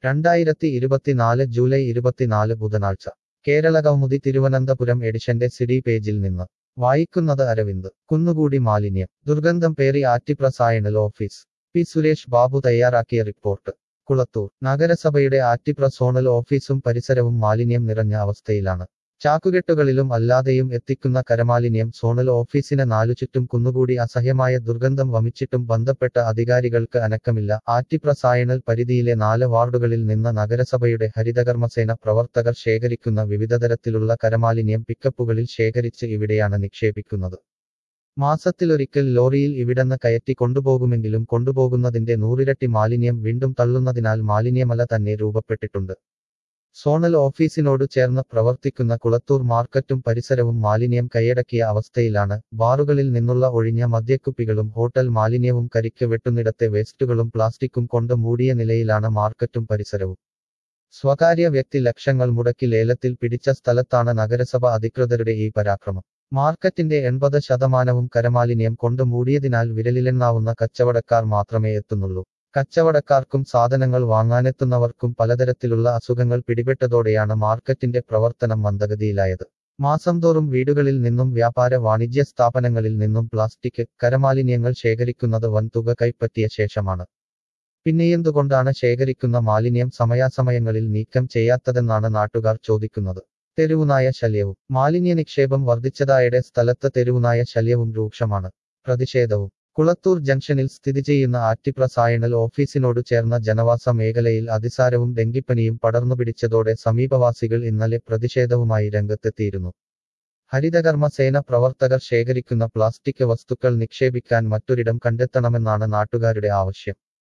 രണ്ടായിരത്തി ഇരുപത്തിനാല് ജൂലൈ ഇരുപത്തിനാല് ബുധനാഴ്ച കേരള കൗമുദി തിരുവനന്തപുരം എഡിഷന്റെ സിഡി പേജിൽ നിന്ന് വായിക്കുന്നത് അരവിന്ദ് കുന്നുകൂടി മാലിന്യം ദുർഗന്ധം പേറി ആറ്റിപ്രസായണൽ ഓഫീസ് പി സുരേഷ് ബാബു തയ്യാറാക്കിയ റിപ്പോർട്ട് കുളത്തൂർ നഗരസഭയുടെ ആറ്റിപ്ര സോണൽ ഓഫീസും പരിസരവും മാലിന്യം നിറഞ്ഞ അവസ്ഥയിലാണ് ചാക്കുകെട്ടുകളിലും അല്ലാതെയും എത്തിക്കുന്ന കരമാലിന്യം സോണൽ ഓഫീസിന് നാലുചുറ്റും കുന്നുകൂടി അസഹ്യമായ ദുർഗന്ധം വമിച്ചിട്ടും ബന്ധപ്പെട്ട അധികാരികൾക്ക് അനക്കമില്ല ആറ്റിപ്രസായണൽ പരിധിയിലെ നാല് വാർഡുകളിൽ നിന്ന് നഗരസഭയുടെ ഹരിതകർമ്മസേന പ്രവർത്തകർ ശേഖരിക്കുന്ന വിവിധതരത്തിലുള്ള കരമാലിന്യം പിക്കപ്പുകളിൽ ശേഖരിച്ച് ഇവിടെയാണ് നിക്ഷേപിക്കുന്നത് മാസത്തിലൊരിക്കൽ ലോറിയിൽ ഇവിടന്ന് കയറ്റി കൊണ്ടുപോകുമെങ്കിലും കൊണ്ടുപോകുന്നതിന്റെ നൂറിരട്ടി മാലിന്യം വീണ്ടും തള്ളുന്നതിനാൽ മാലിന്യമല തന്നെ രൂപപ്പെട്ടിട്ടുണ്ട് സോണൽ ഓഫീസിനോട് ചേർന്ന് പ്രവർത്തിക്കുന്ന കുളത്തൂർ മാർക്കറ്റും പരിസരവും മാലിന്യം കൈയടക്കിയ അവസ്ഥയിലാണ് ബാറുകളിൽ നിന്നുള്ള ഒഴിഞ്ഞ മദ്യക്കുപ്പികളും ഹോട്ടൽ മാലിന്യവും കരിക്ക് വെട്ടുന്നിടത്തെ വേസ്റ്റുകളും പ്ലാസ്റ്റിക്കും കൊണ്ട് മൂടിയ നിലയിലാണ് മാർക്കറ്റും പരിസരവും സ്വകാര്യ വ്യക്തി ലക്ഷങ്ങൾ മുടക്കി ലേലത്തിൽ പിടിച്ച സ്ഥലത്താണ് നഗരസഭ അധികൃതരുടെ ഈ പരാക്രമം മാർക്കറ്റിന്റെ എൺപത് ശതമാനവും കരമാലിന്യം കൊണ്ട് മൂടിയതിനാൽ വിരലിലെണ്ണാവുന്ന കച്ചവടക്കാർ മാത്രമേ എത്തുന്നുള്ളൂ കച്ചവടക്കാർക്കും സാധനങ്ങൾ വാങ്ങാനെത്തുന്നവർക്കും പലതരത്തിലുള്ള അസുഖങ്ങൾ പിടിപെട്ടതോടെയാണ് മാർക്കറ്റിന്റെ പ്രവർത്തനം മന്ദഗതിയിലായത് മാസം തോറും വീടുകളിൽ നിന്നും വ്യാപാര വാണിജ്യ സ്ഥാപനങ്ങളിൽ നിന്നും പ്ലാസ്റ്റിക് കരമാലിന്യങ്ങൾ ശേഖരിക്കുന്നത് വൻതുക കൈപ്പറ്റിയ ശേഷമാണ് പിന്നെയെന്തുകൊണ്ടാണ് ശേഖരിക്കുന്ന മാലിന്യം സമയാസമയങ്ങളിൽ നീക്കം ചെയ്യാത്തതെന്നാണ് നാട്ടുകാർ ചോദിക്കുന്നത് തെരുവുനായ ശല്യവും മാലിന്യ നിക്ഷേപം വർദ്ധിച്ചതായുടെ സ്ഥലത്ത് തെരുവുനായ ശല്യവും രൂക്ഷമാണ് പ്രതിഷേധവും കുളത്തൂർ ജംഗ്ഷനിൽ സ്ഥിതി ചെയ്യുന്ന ആറ്റിപ്രസായണൽ ഓഫീസിനോട് ചേർന്ന ജനവാസ മേഖലയിൽ അതിസാരവും ഡെങ്കിപ്പനിയും പടർന്നുപിടിച്ചതോടെ സമീപവാസികൾ ഇന്നലെ പ്രതിഷേധവുമായി രംഗത്തെത്തിയിരുന്നു ഹരിതകർമ്മ സേന പ്രവർത്തകർ ശേഖരിക്കുന്ന പ്ലാസ്റ്റിക് വസ്തുക്കൾ നിക്ഷേപിക്കാൻ മറ്റൊരിടം കണ്ടെത്തണമെന്നാണ് നാട്ടുകാരുടെ ആവശ്യം